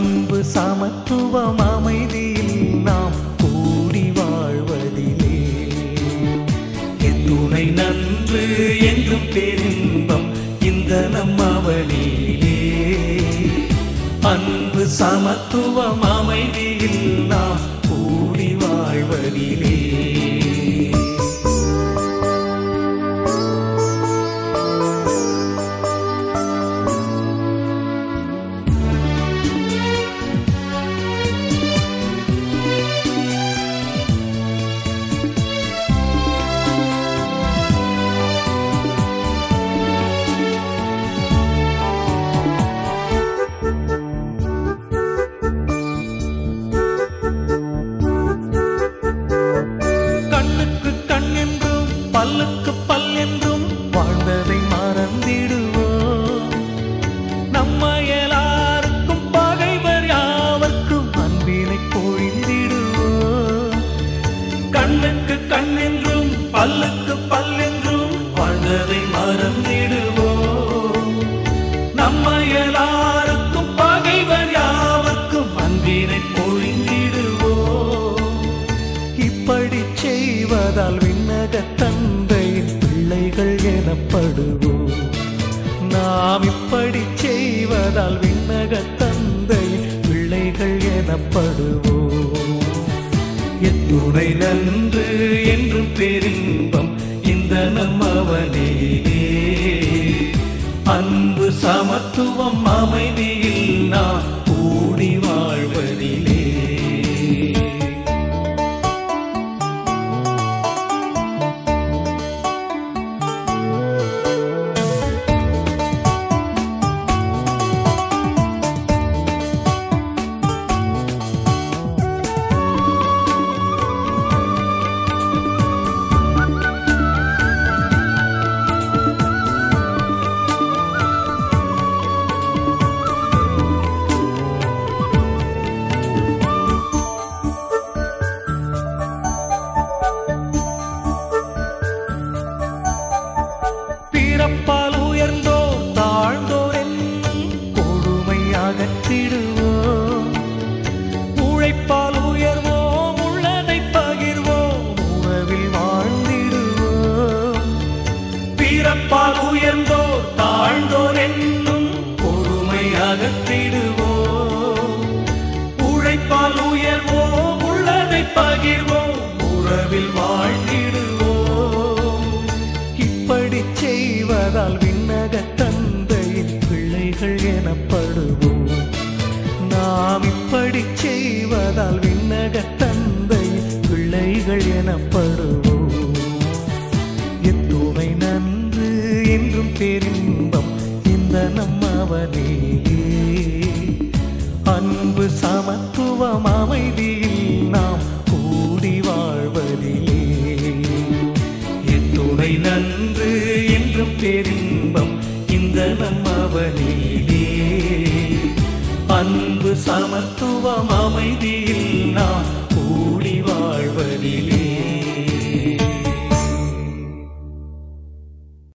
அன்பு சமத்துவம் அமைதியில் நாம் கூடி வாழ்வதிலே எத்துணை நன்று என்றும் பேரின்பம் இந்த நம்மவனிலே அன்பு சமத்துவம் அமைதியில் நாம் கூடி வாழ்வதிலே கண்ணுக்கு கண் என்றும் பல்லுக்கு பல் என்றும் வாழ்ந்ததை மறந்திடுவோம் நம்ம எல்லாருக்கும் பகைவர் யாவர்க்கும் அன்பினை பொழிந்திடுவோம் கண்ணுக்கு கண் என்றும் பல்லுக்கு பல் என்றும் வாழ்ந்ததை மறந்திடுவோம் நம்ம எல்லாருக்கும் பகைவர் யாவர்க்கும் அன்பினை பொழிந்திடுவோம் இப்படி செய்வதால் விண்ணக தந்தையின் பிள்ளைகள் எனப்படுவோம் நாம் இப்படி செய்வதால் விண்ணக தந்தையின் பிள்ளைகள் எனப்படுவோம் எத்துணை நன்று என்றும் பேரின்பம் இந்த நம்மவனிலே அன்பு சமத்துவம் அமைதியில் நாம் கூடி வாழ்வதிலே பிறப்பால் உயர்ந்தோர் தாழ்ந்தோர் என்னும் கொடுமை அகற்றிடுவோம் உழைப்பால் உயர்வோம் உள்ளதை பகிர்வோம் உறவில் வாழ்ந்திடுவோம் பிறப்பால் உயர்ந்தோர் தாழ்ந்தோர் என்னும் கொடுமை அகற்றிடுவோம் உழைப்பால் உயர்வோம் உள்ளதை பகிர்வோம் உறவில் வாழ்ந்திடுவோம் இப்படி செய்வதால் விண்ணக தந்தையின் பிள்ளைகள் எனப்படுவோம் நாம் இப்படி செய்வதால் விண்ணக தந்தையின் பிள்ளைகள் எனப்படுவோம் எத்துணை நன்று என்றும் பேரின்பம் இந்த நம்மவனிலே அன்பு சமத்துவம் அமைதியில் நாம் கூடி வாழ்வதிலே எத்துணை நன்று என்றும் பேரின்பம் இந்த நம்மவனிலே அன்பு சமத்துவம் அமைதியில்